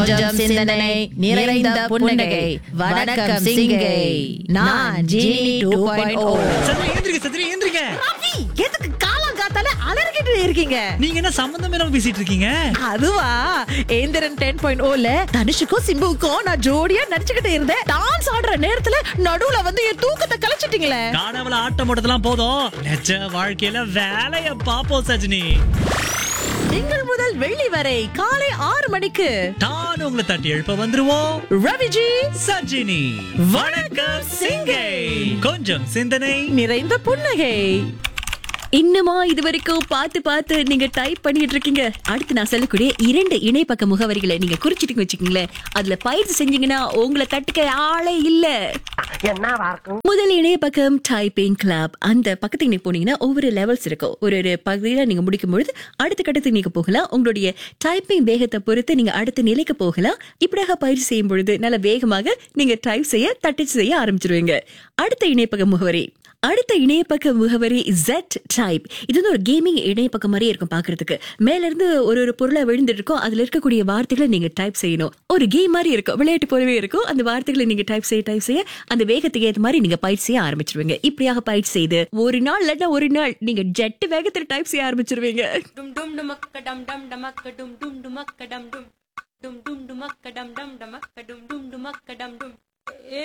கொஞ்சம் சிந்தனை நிறைந்த புன்னகை வணக்கம் சிங்கை நான் ஜீனி டூ பாயிண்ட் ஓ சத்ரி ஏந்திரிக்க சத்ரி ஏந்திரிக்க ரவி எதுக்கு காலம் காத்தால அலறிக்கிட்டு இருக்கீங்க நீங்க என்ன சம்பந்தம் இல்லாம பேசிட்டு இருக்கீங்க அதுவா ஏந்திரன் டென் பாயிண்ட் ஓல தனுஷுக்கும் சிம்புவுக்கும் நான் ஜோடியா நடிச்சுக்கிட்டு இருந்தேன் டான்ஸ் ஆடுற நேரத்துல நடுவுல வந்து என் தூக்கத்தை கலைச்சிட்டீங்களே காணவல ஆட்டம் ஓட்டதெல்லாம் போதும் நிஜ வாழ்க்கையில வேலைய பாப்போம் சஜினி திங்கள் முதல் வெள்ளி வரை காலை ஆறு மணிக்கு நான் உங்களை தட்டி எழுப்ப வந்துருவோம் ரவிஜி சஜினி வணக்கம் சிங்கை கொஞ்சம் சிந்தனை நிறைந்த புன்னகை இன்னுமா இது வரைக்கும் பார்த்து பார்த்து நீங்க டைப் பண்ணிட்டு இருக்கீங்க அடுத்து நான் சொல்லக்கூடிய இரண்டு இணைப்பக்க முகவரிகளை நீங்க குறிச்சிட்டு வச்சுக்கீங்களேன் அதுல பயிற்சி செஞ்சீங்கன்னா உங்களை தட்டுக்க ஆளே இல்ல முதல் இணையப்பக்கம் டைப்பிங் கிளப் அந்த பக்கத்துக்கு நீங்க போனீங்கன்னா ஒவ்வொரு லெவல்ஸ் இருக்கும் ஒரு ஒரு பகுதியில நீங்க முடிக்கும் பொழுது அடுத்த கட்டத்துக்கு நீங்க போகலாம் உங்களுடைய டைப்பிங் வேகத்தை பொறுத்து நீங்க அடுத்த நிலைக்கு போகலாம் இப்படியாக பயிற்சி செய்யும் பொழுது நல்ல வேகமாக நீங்க டைப் செய்ய தட்டச்சு செய்ய ஆரம்பிச்சிருவீங்க அடுத்த இணையப்பக்க முகவரி அடுத்த இணையப்பக்க முகவரி Z டைப் இது வந்து ஒரு கேமிங் இணையப்பக்க மாதிரியே இருக்கும் பாக்குறதுக்கு மேல இருந்து ஒரு ஒரு பொருளை விழுந்துட்டு இருக்கும் அதுல இருக்கக்கூடிய வார்த்தைகளை நீங்க டைப் செய்யணும் ஒரு கேம் மாதிரி இருக்கும் விளையாட்டு போலவே இருக்கும் அந்த வார்த்தைகளை நீங்க டைப் செய்ய டைப் செய்ய அந்த வேகத்துக்கு ஏற்ற மாதிரி நீங்க பயிற்சி செய்ய ஆரம்பிச்சிருவீங்க இப்படியாக பயிற்சி செய்து ஒரு நாள் இல்லைன்னா ஒரு நாள் நீங்க ஜெட் வேகத்துல டைப் செய்ய ஆரம்பிச்சிருவீங்க dum dum dumakka dum dum dumakka dum dum dumakka dum dum dum dum dumakka dum dum dumakka dum dum dumakka dum dum